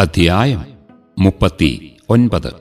അധ്യായം മുപ്പത്തി ഒൻപത്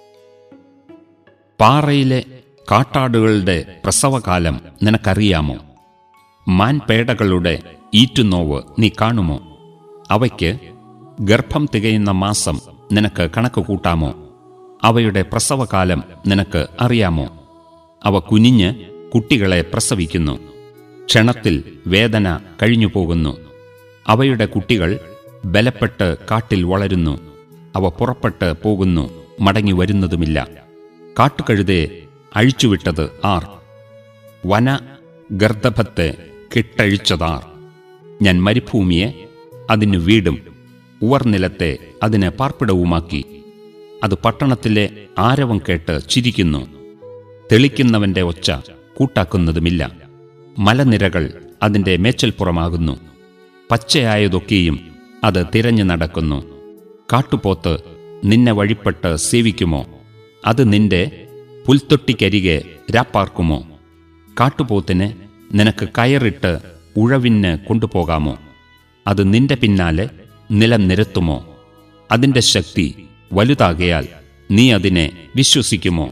പാറയിലെ കാട്ടാടുകളുടെ പ്രസവകാലം നിനക്കറിയാമോ മാൻപേടകളുടെ ഈറ്റുനോവ് നീ കാണുമോ അവയ്ക്ക് ഗർഭം തികയുന്ന മാസം നിനക്ക് കണക്ക് കൂട്ടാമോ അവയുടെ പ്രസവകാലം നിനക്ക് അറിയാമോ അവ കുനിഞ്ഞ് കുട്ടികളെ പ്രസവിക്കുന്നു ക്ഷണത്തിൽ വേദന കഴിഞ്ഞു പോകുന്നു അവയുടെ കുട്ടികൾ ബലപ്പെട്ട് കാട്ടിൽ വളരുന്നു അവ പുറപ്പെട്ട് പോകുന്നു മടങ്ങി വരുന്നതുമില്ല കാട്ടുകഴുതെ അഴിച്ചുവിട്ടത് ആർ വന ഗർദഭത്തെ കെട്ടഴിച്ചതാർ ഞാൻ മരുഭൂമിയെ അതിന് വീടും ഉവർനിലത്തെ അതിന് പാർപ്പിടവുമാക്കി അത് പട്ടണത്തിലെ ആരവം കേട്ട് ചിരിക്കുന്നു തെളിക്കുന്നവന്റെ ഒച്ച കൂട്ടാക്കുന്നതുമില്ല മലനിരകൾ അതിന്റെ മേച്ചൽപ്പുറമാകുന്നു പച്ചയായതൊക്കെയും അത് തിരഞ്ഞു നടക്കുന്നു കാട്ടുപോത്ത് നിന്നെ വഴിപ്പെട്ട് സേവിക്കുമോ അത് നിന്റെ പുൽത്തൊട്ടിക്കരികെ രാപ്പാർക്കുമോ കാട്ടുപോത്തിനെ നിനക്ക് കയറിട്ട് ഉഴവിന് കൊണ്ടുപോകാമോ അത് നിന്റെ പിന്നാലെ നിലം നിരത്തുമോ അതിന്റെ ശക്തി വലുതാകയാൽ നീ അതിനെ വിശ്വസിക്കുമോ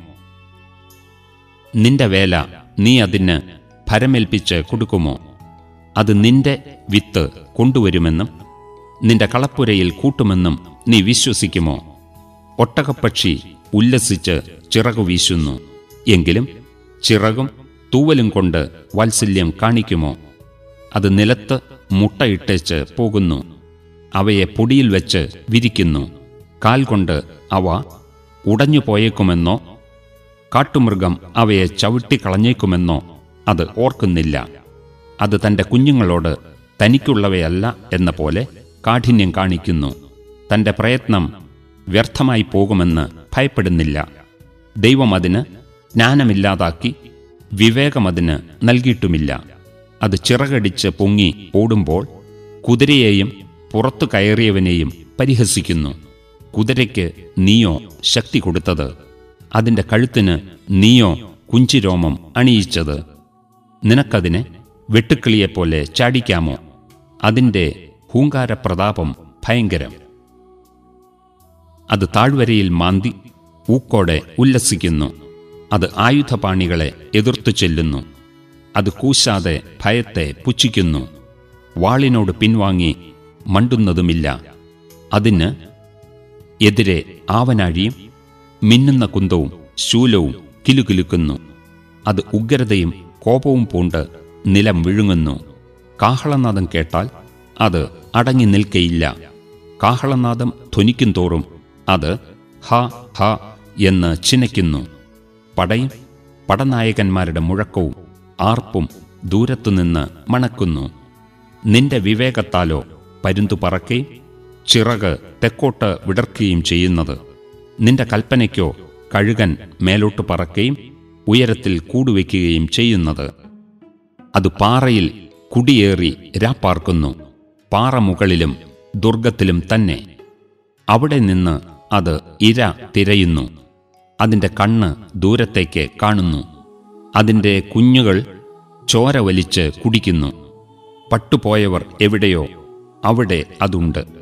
നിന്റെ വേല നീ അതിന് ഭരമേൽപ്പിച്ച് കൊടുക്കുമോ അത് നിന്റെ വിത്ത് കൊണ്ടുവരുമെന്നും നിന്റെ കളപ്പുരയിൽ കൂട്ടുമെന്നും നീ വിശ്വസിക്കുമോ ഒട്ടകപ്പക്ഷി ഉല്ലസിച്ച് ചിറകു വീശുന്നു എങ്കിലും ചിറകും തൂവലും കൊണ്ട് വാത്സല്യം കാണിക്കുമോ അത് നിലത്ത് മുട്ടയിട്ടേച്ച് പോകുന്നു അവയെ പൊടിയിൽ വെച്ച് വിരിക്കുന്നു കാൽ കൊണ്ട് അവ ഉടഞ്ഞു പോയേക്കുമെന്നോ കാട്ടുമൃഗം അവയെ ചവിട്ടിക്കളഞ്ഞേക്കുമെന്നോ അത് ഓർക്കുന്നില്ല അത് തന്റെ കുഞ്ഞുങ്ങളോട് തനിക്കുള്ളവയല്ല എന്ന പോലെ കാഠിന്യം കാണിക്കുന്നു തന്റെ പ്രയത്നം വ്യർത്ഥമായി പോകുമെന്ന് ഭയപ്പെടുന്നില്ല ദൈവം അതിന് ജ്ഞാനമില്ലാതാക്കി വിവേകമതിന് നൽകിയിട്ടുമില്ല അത് ചിറകടിച്ച് പൊങ്ങി ഓടുമ്പോൾ കുതിരയെയും പുറത്തു കയറിയവനെയും പരിഹസിക്കുന്നു കുതിരയ്ക്ക് നീയോ ശക്തി കൊടുത്തത് അതിന്റെ കഴുത്തിന് നീയോ കുഞ്ചിരോമം അണിയിച്ചത് നിനക്കതിനെ വെട്ടുക്കിളിയെപ്പോലെ ചാടിക്കാമോ അതിന്റെ ഹൂങ്കാരപ്രതാപം ഭയങ്കരം അത് താഴ്വരയിൽ മാന്തി ഊക്കോടെ ഉല്ലസിക്കുന്നു അത് ആയുധപാണികളെ എതിർത്തു ചെല്ലുന്നു അത് കൂശാതെ ഭയത്തെ പുച്ഛിക്കുന്നു വാളിനോട് പിൻവാങ്ങി മണ്ടുന്നതുമില്ല അതിന് എതിരെ ആവനാഴിയും മിന്നുന്ന കുന്തവും ശൂലവും കിലുകിലുക്കുന്നു അത് ഉഗ്രതയും കോപവും പൂണ്ട് നിലം വിഴുങ്ങുന്നു കാഹളനാദം കേട്ടാൽ അത് അടങ്ങി നിൽക്കയില്ല കാഹളനാദം ധ്വനിക്കും തോറും അത് ഹ ഹ എന്ന് ചിനയ്ക്കുന്നു പടയും പടനായകന്മാരുടെ മുഴക്കവും ആർപ്പും ദൂരത്തുനിന്ന് മണക്കുന്നു നിന്റെ വിവേകത്താലോ പരുന്തു പറക്കുകയും ചിറക് തെക്കോട്ട് വിടർക്കുകയും ചെയ്യുന്നത് നിന്റെ കൽപ്പനയ്ക്കോ കഴുകൻ മേലോട്ട് പറക്കുകയും ഉയരത്തിൽ കൂടുവയ്ക്കുകയും ചെയ്യുന്നത് അത് പാറയിൽ കുടിയേറി രാപ്പാർക്കുന്നു പാറ മുകളിലും ദുർഗത്തിലും തന്നെ അവിടെ നിന്ന് അത് ഇര തിരയുന്നു അതിന്റെ കണ്ണ് ദൂരത്തേക്ക് കാണുന്നു അതിന്റെ കുഞ്ഞുകൾ ചോര വലിച്ച് കുടിക്കുന്നു പട്ടുപോയവർ എവിടെയോ അവിടെ അതുണ്ട്